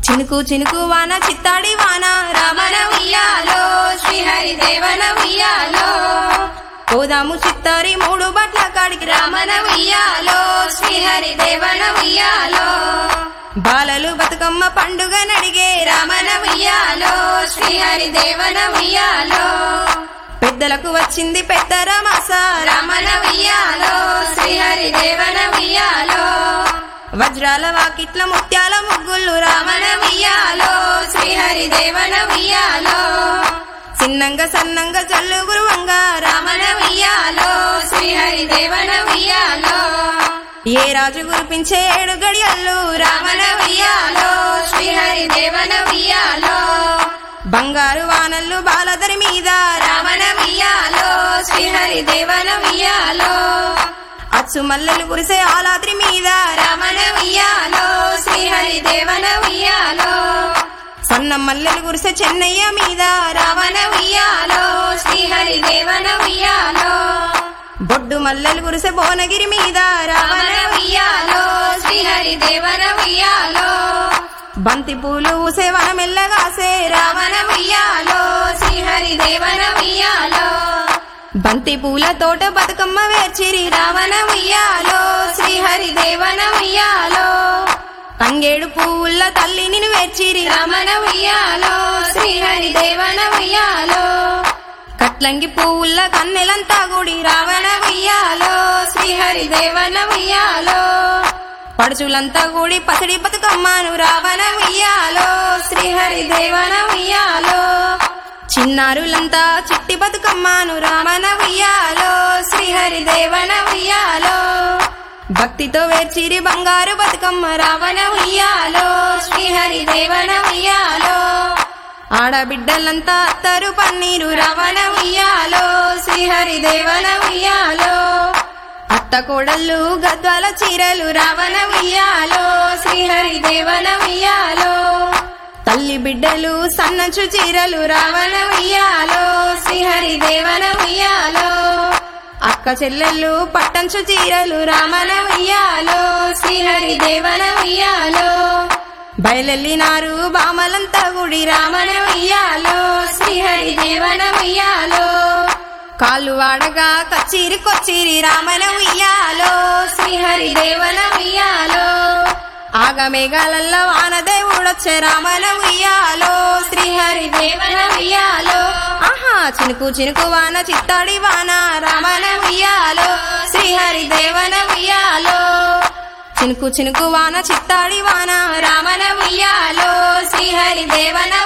చినుకు చినుకు వాన చిత్తాడి వాన రామన ఉయ్యాలో శ్రీహరి దేవన ఉయ్యాలో పోదాము చిత్తారి మూడు బట్ల కాడికి రామన ఉయ్యాలో శ్రీహరి దేవన ఉయ్యాలో బాలలు బతుకమ్మ పండుగ నడిగే రామన ఉయ్యాలో శ్రీహరి దేవన ఉయ్యాలో పెద్దలకు వచ్చింది పెద్దర మాస రామన ఉయ్యాలో శ్రీహరి దేవన ఉయ్యాలో వజ్రాల వాకిట్ల ముత్యాల ముగ్గులు రామన ఉయ్యాలో శ్రీహరి దేవన ఉయ్యాలో చిన్నంగా సన్నంగా జల్లు గురువంగా రామన ఉయ్యాలో శ్రీహరి దేవన ఉయ్యాలో ఏ రాజు గురిపించే ఏడు గడియల్లు రామన ఉయ్యాలో శ్రీహరి దేవన ఉయ్యాలో బంగారు వానల్లు బాలదరి మీద రామన ఉయ్యాలో శ్రీహరి దేవన ఉయ్యాలో అచ్చు మల్లెలు కురిసే ఆలాద్రి మీద రామన ఉయ్యాలో శ్రీహరి దేవన ఉయ్యాలో సన్న మల్లెలు కురిసే చెన్నయ్య మీద రావణ ఉయ్యాలో శ్రీహరి దేవన ఉయ్యాలో బొడ్డు మల్లెలు కురిసే భువనగిరి మీద రావణ ఉయ్యాలో శ్రీహరి దేవన ఉయ్యాలో బంతి పూలు ఊసే వనమెల్లగాసే రావణ ఉయ్యాలో శ్రీహరి దేవన ఉయ్యాలో బంతి పూల తోట బతుకమ్మ వేర్చిరి రావణ ఉయ్యాలో శ్రీహరి దేవన ఉయ్యాలో తంగేడు పువ్వుల తల్లి నిన్ను వేర్చిరి రామన ఉయ్యాలో శ్రీహరి దేవన ఉయ్యాలో కట్లంగి పువ్వుల కన్నెలంతా గుడి రావణ ఉయ్యాలో శ్రీహరి దేవన ఉయ్యాలో పడుచులంతా గుడి పసిడి బతుకమ్మను రావణ ఉయ్యాలో శ్రీహరి దేవన ఉయ్యాలో చిన్నారులంతా చిట్టి బతుకమ్మను రామన ఉయ్యాలో శ్రీహరి దేవన ఉయ్యాలో భక్తితో వేర్చిరి బంగారు బతుకమ్మ రావణ ఉయ్యాలో శ్రీహరి దేవన ఉయ్యాలో ఆడబిడ్డలంతా అత్తరు పన్నీరు రావణ ఉయ్యాలో శ్రీహరి దేవన ఉయ్యాలో అత్త కోడళ్ళు గద్వాల చీరలు రావణ ఉయ్యాలో శ్రీహరి దేవన ఉయ్యాలో తల్లి బిడ్డలు సన్నచు చీరలు రావణ ఉయ్యాలో శ్రీహరి దేవన ఉయ్యాలో అక్క చెల్లెళ్ళు పట్టంచు చీరలు రామన ఉయ్యాలో శ్రీహరి దేవన ఉయ్యాలో బయలెల్లినారు బామలంతా గుడి రామన ఉయ్యాలో శ్రీహరి దేవన ఉయ్యాలో కాళ్ళు వాడగా కచ్చిరి కొచ్చిరి రామన ఉయ్యాలో శ్రీహరి దేవన ఉయ్యాలో ఆగమేఘాలల్ల వానదేవుడొచ్చే రామన ఉయ్యాలో శ్రీహరి దేవన ఉయ్యాలో ఆహా చినుకు చినుకు వాన చిత్తాడి వాన రామన ఉయ్యాలో శ్రీహరి దేవన ఉయ్యాలో చినుకు చినుకు వాన చిత్తాడి వాన రామన ఉయ్యాలో శ్రీహరి దేవన